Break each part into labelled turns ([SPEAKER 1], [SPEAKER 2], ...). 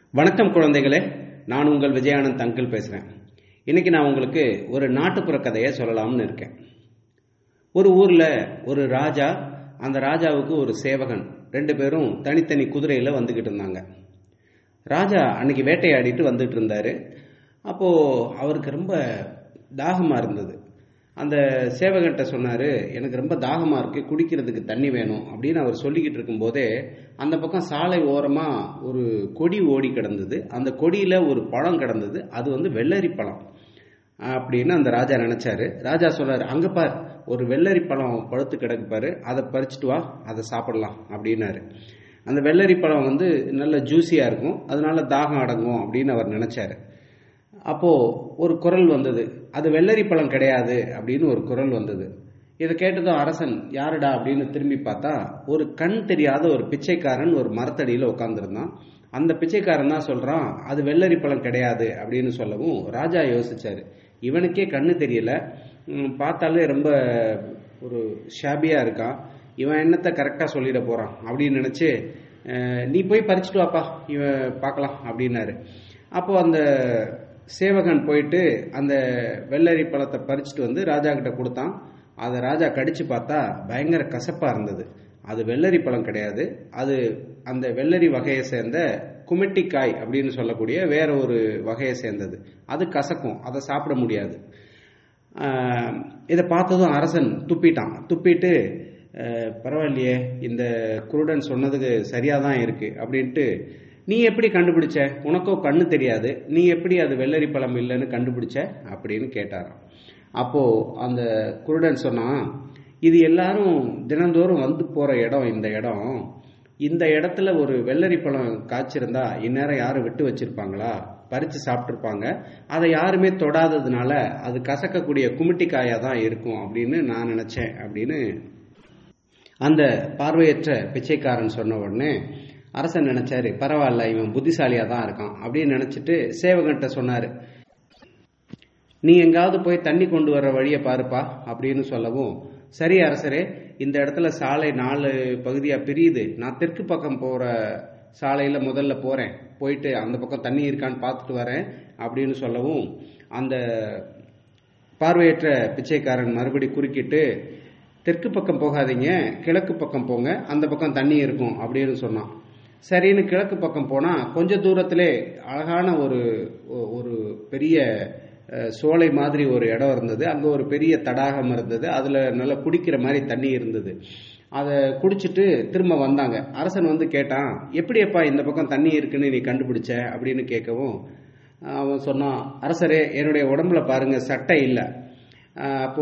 [SPEAKER 1] வணக்கம் குழந்தைகளே நான் உங்கள் விஜயானந்த் அங்கிள் பேசுகிறேன் இன்னைக்கு நான் உங்களுக்கு ஒரு நாட்டுப்புற கதையை சொல்லலாம்னு இருக்கேன் ஒரு ஊரில் ஒரு ராஜா அந்த ராஜாவுக்கு ஒரு சேவகன் ரெண்டு பேரும் தனித்தனி குதிரையில் வந்துக்கிட்டு இருந்தாங்க ராஜா அன்னைக்கு வேட்டையாடிட்டு வந்துட்டு இருந்தாரு அப்போது அவருக்கு ரொம்ப தாகமாக இருந்தது அந்த சேவகன்ட்ட சொன்னார் எனக்கு ரொம்ப தாகமாக இருக்குது குடிக்கிறதுக்கு தண்ணி வேணும் அப்படின்னு அவர் சொல்லிக்கிட்டு இருக்கும்போதே அந்த பக்கம் சாலை ஓரமாக ஒரு கொடி ஓடி கிடந்தது அந்த கொடியில் ஒரு பழம் கிடந்தது அது வந்து வெள்ளரி பழம் அப்படின்னு அந்த ராஜா நினைச்சாரு ராஜா சொல்றாரு அங்க பார் ஒரு வெள்ளரி பழம் பழுத்து கிடக்கு பாரு அதை பறிச்சுட்டு வா அதை சாப்பிடலாம் அப்படின்னாரு அந்த வெள்ளரி பழம் வந்து நல்ல ஜூஸியா இருக்கும் அதனால தாகம் அடங்கும் அப்படின்னு அவர் நினைச்சாரு அப்போ ஒரு குரல் வந்தது அது வெள்ளரி பழம் கிடையாது அப்படின்னு ஒரு குரல் வந்தது இதை கேட்டதும் அரசன் யாருடா அப்படின்னு திரும்பி பார்த்தா ஒரு கண் தெரியாத ஒரு பிச்சைக்காரன் ஒரு மரத்தடியில் உட்காந்துருந்தான் அந்த பிச்சைக்காரன் தான் சொல்றான் அது வெள்ளரி பழம் கிடையாது அப்படின்னு சொல்லவும் ராஜா யோசிச்சாரு இவனுக்கே கண்ணு தெரியல ம், பார்த்தாலே ரொம்ப ஒரு ஷாபியா இருக்கான் இவன் என்னத்தை கரெக்டா சொல்லிட போறான் அப்படின்னு நினைச்சு அஹ், நீ போய் பறிச்சுட்டு வாப்பா இவன் பார்க்கலாம் அப்படின்னாரு அப்போ அந்த சேவகன் போயிட்டு அந்த வெள்ளரி பழத்தை பறிச்சுட்டு வந்து ராஜா கிட்ட கொடுத்தான் அதை ராஜா கடிச்சு பார்த்தா பயங்கர கசப்பா இருந்தது அது வெள்ளரி பழம் கிடையாது அது அந்த வெள்ளரி வகையை சேர்ந்த குமிட்டிக்காய் அப்படின்னு சொல்லக்கூடிய வேற ஒரு வகையை சேர்ந்தது அது கசக்கும் அதை சாப்பிட முடியாது ஆஹ் இதை பார்த்ததும் அரசன் துப்பிட்டான் துப்பிட்டு ஆஹ் பரவாயில்லையே இந்த குருடன் சொன்னதுக்கு சரியாக தான் இருக்கு அப்படின்ட்டு நீ எப்படி கண்டுபிடிச்ச உனக்கோ கண்ணு தெரியாது நீ எப்படி அது வெள்ளரி பழம் இல்லைன்னு கண்டுபிடிச்ச அப்படின்னு கேட்டாராம் அப்போ அந்த குருடன் சொன்னான் இது எல்லாரும் தினந்தோறும் வந்து போற இடம் இந்த இடம் இந்த இடத்துல ஒரு வெள்ளரி பழம் காய்ச்சிருந்தா இந்நேரம் யாரும் விட்டு வச்சிருப்பாங்களா பறிச்சு சாப்பிட்டுருப்பாங்க அதை யாருமே தொடாததுனால அது கசக்கக்கூடிய குமிட்டிக்காயா தான் இருக்கும் அப்படின்னு நான் நினைச்சேன் அப்படின்னு அந்த பார்வையற்ற பிச்சைக்காரன் சொன்ன உடனே அரசன் நினைச்சாரு பரவாயில்ல இவன் புத்திசாலியா தான் இருக்கான் அப்படின்னு நினைச்சிட்டு சேவகன்ட்ட சொன்னாரு நீ எங்காவது போய் தண்ணி கொண்டு வர வழியை பாருப்பா அப்படின்னு சொல்லவும் சரி அரசரே இந்த இடத்துல சாலை நாலு பகுதியா பிரியுது நான் தெற்கு பக்கம் போற சாலையில முதல்ல போறேன் போயிட்டு அந்த பக்கம் தண்ணி இருக்கான்னு பார்த்துட்டு வரேன் அப்படின்னு சொல்லவும் அந்த பார்வையற்ற பிச்சைக்காரன் மறுபடி குறுக்கிட்டு தெற்கு பக்கம் போகாதீங்க கிழக்கு பக்கம் போங்க அந்த பக்கம் தண்ணி இருக்கும் அப்படின்னு சொன்னான் சரின்னு கிழக்கு பக்கம் போனா கொஞ்ச தூரத்திலே அழகான ஒரு ஒரு பெரிய அஹ், சோலை மாதிரி ஒரு இடம் இருந்தது அங்க ஒரு பெரிய தடாகம் இருந்தது அதுல நல்லா குடிக்கிற மாதிரி தண்ணி இருந்தது அதை குடிச்சிட்டு திரும்ப வந்தாங்க அரசன் வந்து கேட்டான் எப்படியப்பா இந்த பக்கம் தண்ணி இருக்குன்னு நீ கண்டுபிடிச்ச அப்படின்னு கேட்கவும் அவன் சொன்னான் அரசரே என்னுடைய உடம்புல பாருங்க சட்டை இல்லை அஹ், அப்போ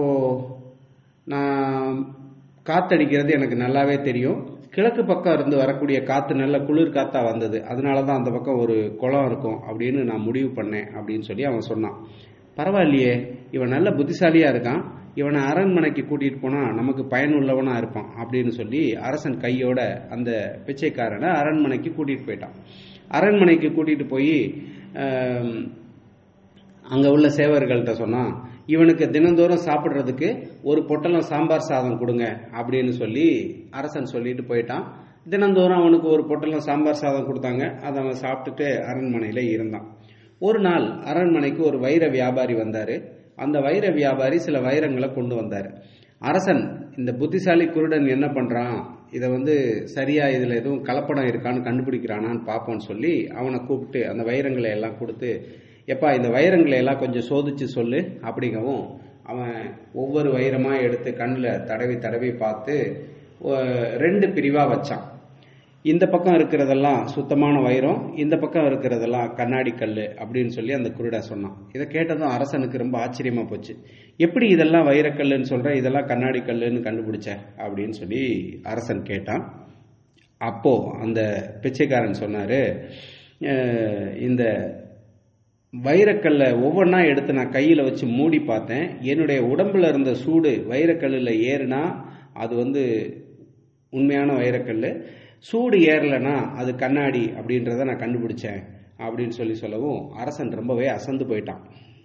[SPEAKER 1] நான் காத்தடிக்கிறது எனக்கு நல்லாவே தெரியும் கிழக்கு பக்கம் இருந்து வரக்கூடிய காத்து நல்ல குளிர் காத்தா வந்தது அதனால தான் அந்த பக்கம் ஒரு குளம் இருக்கும் அப்படின்னு நான் முடிவு பண்ணேன் அப்படின்னு சொல்லி அவன் சொன்னான் பரவாயில்லையே இவன் நல்ல புத்திசாலியா இருக்கான் இவனை அரண்மனைக்கு கூட்டிட்டு போனா நமக்கு பயனுள்ளவனா இருப்பான் அப்படின்னு சொல்லி அரசன் கையோட அந்த பிச்சைக்காரனை அரண்மனைக்கு கூட்டிட்டு போயிட்டான் அரண்மனைக்கு கூட்டிட்டு போய் ஆம், அங்க உள்ள சேவர்கள்ட்ட சொன்னா இவனுக்கு தினந்தோறும் சாப்பிடுறதுக்கு ஒரு பொட்டலம் சாம்பார் சாதம் கொடுங்க அப்படின்னு சொல்லி அரசன் சொல்லிட்டு போயிட்டான் தினந்தோறும் அவனுக்கு ஒரு பொட்டலம் சாம்பார் சாதம் கொடுத்தாங்க அதை அவன் சாப்பிட்டுட்டு அரண்மனையில இருந்தான் ஒரு நாள் அரண்மனைக்கு ஒரு வைர வியாபாரி வந்தாரு அந்த வைர வியாபாரி சில வைரங்களை கொண்டு வந்தாரு அரசன் இந்த புத்திசாலி குருடன் என்ன பண்றான் இதை வந்து சரியா இதுல எதுவும் கலப்படம் இருக்கான்னு கண்டுபிடிக்கிறானான்னு பார்ப்போம்னு சொல்லி அவனை கூப்பிட்டு அந்த வைரங்களை எல்லாம் கொடுத்து எப்பா இந்த வைரங்களை எல்லாம் கொஞ்சம் சோதிச்சு சொல்லு அப்படிங்கவும் அவன் ஒவ்வொரு வைரமா எடுத்து கண்ணில் தடவி தடவி பார்த்து ஒ- ரெண்டு பிரிவா வச்சான் இந்த பக்கம் இருக்கிறதெல்லாம் சுத்தமான வைரம் இந்த பக்கம் இருக்கிறதெல்லாம் கண்ணாடி கல் அப்படின்னு சொல்லி அந்த குருடன் சொன்னான் இதை கேட்டதும் அரசனுக்கு ரொம்ப ஆச்சரியமா போச்சு எப்படி இதெல்லாம் வைரக்கல்லுன்னு சொல்ற இதெல்லாம் கண்ணாடி கல்லுன்னு கண்டுபிடிச்ச அப்படின்னு சொல்லி அரசன் கேட்டான் அப்போ அந்த பிச்சைக்காரன் சொன்னாரு "அஹ், இந்த வைரக்கல்லை ஒவ்வொன்றா எடுத்து நான் கையில் வச்சு மூடி பார்த்தேன் என்னுடைய உடம்புல இருந்த சூடு வைரக்கல்லில் ஏறுனா அது வந்து உண்மையான வைரக்கல் சூடு ஏறலைன்னா அது கண்ணாடி அப்படின்றத நான் கண்டுபிடிச்சேன் அப்படின்னு சொல்லி சொல்லவும் அரசன் ரொம்பவே அசந்து போயிட்டான்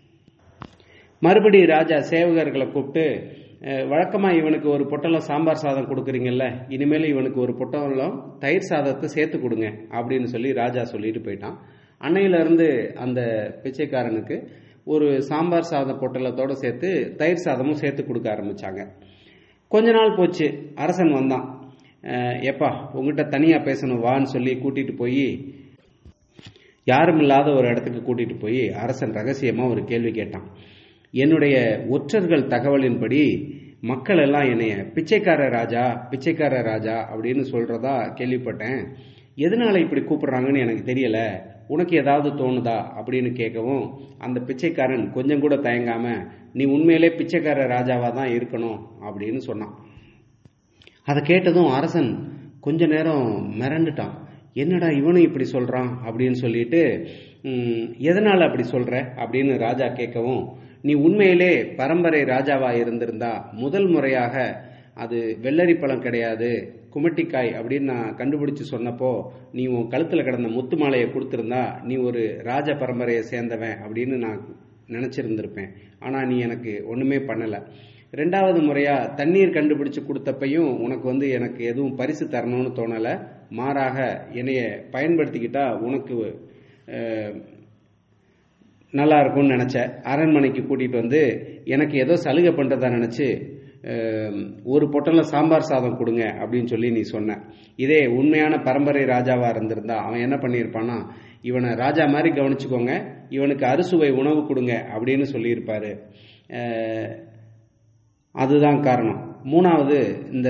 [SPEAKER 1] மறுபடி ராஜா சேவகர்களை கூப்பிட்டு அஹ், வழக்கமா இவனுக்கு ஒரு பொட்டலம் சாம்பார் சாதம் கொடுக்குறீங்கல்ல இனிமேல் இவனுக்கு ஒரு பொட்டலம் தயிர் சாதத்தை சேர்த்து கொடுங்க அப்படின்னு சொல்லி ராஜா சொல்லிட்டு போயிட்டான் அன்னையிலிருந்து அந்த பிச்சைக்காரனுக்கு ஒரு சாம்பார் சாத பொட்டலத்தோடு சேர்த்து தயிர் சாதமும் சேர்த்து கொடுக்க ஆரம்பிச்சாங்க கொஞ்ச நாள் போச்சு அரசன் வந்தான் அஹ், எப்பா உங்ககிட்ட தனியாக பேசணும் வான்னு சொல்லி கூட்டிட்டு போய் யாரும் இல்லாத ஒரு இடத்துக்கு கூட்டிட்டு போய் அரசன் ரகசியமா ஒரு கேள்வி கேட்டான் என்னுடைய ஒற்றர்கள் தகவலின்படி மக்கள் எல்லாம் என்னைய பிச்சைக்கார ராஜா பிச்சைக்கார ராஜா அப்படின்னு சொல்றதா கேள்விப்பட்டேன் எதனால இப்படி கூப்பிடுறாங்கன்னு எனக்கு தெரியல உனக்கு ஏதாவது தோணுதா அப்படின்னு கேட்கவும் அந்த பிச்சைக்காரன் கொஞ்சம் கூட தயங்காம நீ உண்மையிலே பிச்சைக்கார ராஜாவா தான் இருக்கணும் அப்படின்னு சொன்னான் அதை கேட்டதும் அரசன் கொஞ்ச நேரம் மிரண்டுட்டான் என்னடா இவனும் இப்படி சொல்றான் அப்படின்னு சொல்லிட்டு "ம், எதனால அப்படி சொல்ற அப்படின்னு ராஜா கேட்கவும் நீ உண்மையிலே பரம்பரை ராஜாவா இருந்திருந்தா முதல் முறையாக அது வெள்ளரி பழம் கிடையாது குமட்டிக்காய் அப்படின்னு நான் கண்டுபிடிச்சு சொன்னப்போ நீ உன் கழுத்துல கிடந்த முத்து மாலையை கொடுத்திருந்தா நீ ஒரு ராஜ பரம்பரையை சேர்ந்தவன் அப்படின்னு நான் நினைச்சிருந்திருப்பேன் ஆனா நீ எனக்கு ஒண்ணுமே பண்ணல ரெண்டாவது முறையா தண்ணீர் கண்டுபிடிச்சு கொடுத்தப்பையும் உனக்கு வந்து எனக்கு எதுவும் பரிசு தரணும்னு தோணல மாறாக என்னைய பயன்படுத்திக்கிட்டா உனக்கு அஹ், நல்லா இருக்கும்னு நினைச்ச அரண்மனைக்கு கூட்டிட்டு வந்து எனக்கு ஏதோ சலுகை பண்றதா நினைச்சு அஹ், ஒரு பொட்டலம் சாம்பார் சாதம் கொடுங்க அப்படின்னு சொல்லி நீ சொன்ன இதே உண்மையான பரம்பரை ராஜாவா இருந்திருந்தா அவன் என்ன பண்ணியிருப்பான்னா இவனை ராஜா மாதிரி கவனிச்சுக்கோங்க இவனுக்கு அறுசுவை உணவு கொடுங்க அப்படின்னு சொல்லியிருப்பாரு அஹ், அதுதான் காரணம் மூணாவது இந்த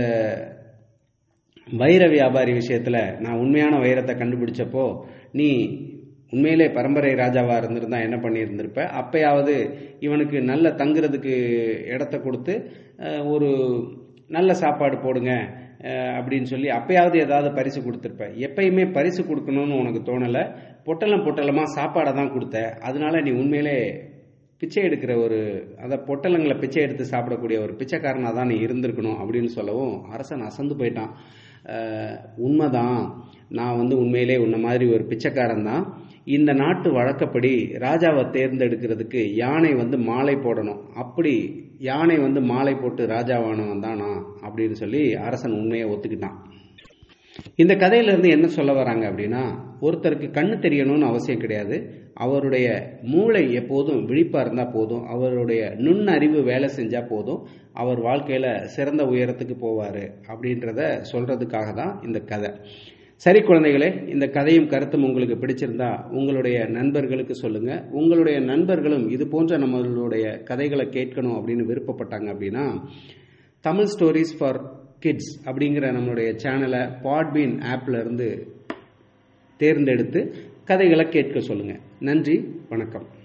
[SPEAKER 1] வைர வியாபாரி விஷயத்துல நான் உண்மையான வைரத்தை கண்டுபிடிச்சப்போ நீ உண்மையிலே பரம்பரை ராஜாவா இருந்திருந்தா என்ன பண்ணியிருந்திருப்ப அப்பயாவது இவனுக்கு நல்ல தங்குறதுக்கு இடத்த கொடுத்து அஹ், ஒரு நல்ல சாப்பாடு போடுங்க அஹ், அப்படின்னு சொல்லி அப்பயாவது ஏதாவது பரிசு கொடுத்துருப்ப எப்பயுமே பரிசு கொடுக்கணும்னு உனக்கு தோணல பொட்டலம் பொட்டலமா சாப்பாடை தான் கொடுத்த அதனால நீ உண்மையிலே பிச்சை எடுக்கிற ஒரு அத பொட்டலங்களை பிச்சை எடுத்து சாப்பிடக்கூடிய ஒரு பிச்சைக்காரனாக தான் நீ இருந்திருக்கணும் அப்படின்னு சொல்லவும் அரசன் அசந்து போயிட்டான் அஹ், உண்மைதான் நான் வந்து உண்மையிலே உன்ன மாதிரி ஒரு பிச்சைக்காரன் தான் இந்த நாட்டு வழக்கப்படி ராஜாவை தேர்ந்தெடுக்கிறதுக்கு யானை வந்து மாலை போடணும் அப்படி யானை வந்து மாலை போட்டு ராஜாவானவன் தானா அப்படின்னு சொல்லி அரசன் உண்மையை ஒத்துக்கிட்டான் இந்த கதையில இருந்து என்ன சொல்ல வராங்க அப்படின்னா ஒருத்தருக்கு கண்ணு தெரியணும்னு அவசியம் கிடையாது அவருடைய மூளை எப்போதும் விழிப்பா இருந்தா போதும் அவருடைய நுண்ணறிவு வேலை செஞ்சா போதும் அவர் வாழ்க்கையில சிறந்த உயரத்துக்கு போவாரு அப்படின்றத சொல்றதுக்காக தான் இந்த கதை சரி குழந்தைகளே இந்த கதையும் கருத்தும் உங்களுக்கு பிடிச்சிருந்தா உங்களுடைய நண்பர்களுக்கு சொல்லுங்க உங்களுடைய நண்பர்களும் இது போன்ற நம்மளுடைய கதைகளை கேட்கணும் அப்படின்னு விருப்பப்பட்டாங்க அப்படின்னா தமிழ் ஸ்டோரிஸ் ஃபார் கிட்ஸ் அப்படிங்கிற நம்மளுடைய சேனலை பாட்பீன் ஆப்ல இருந்து தேர்ந்தெடுத்து கதைகளை கேட்க சொல்லுங்க நன்றி வணக்கம்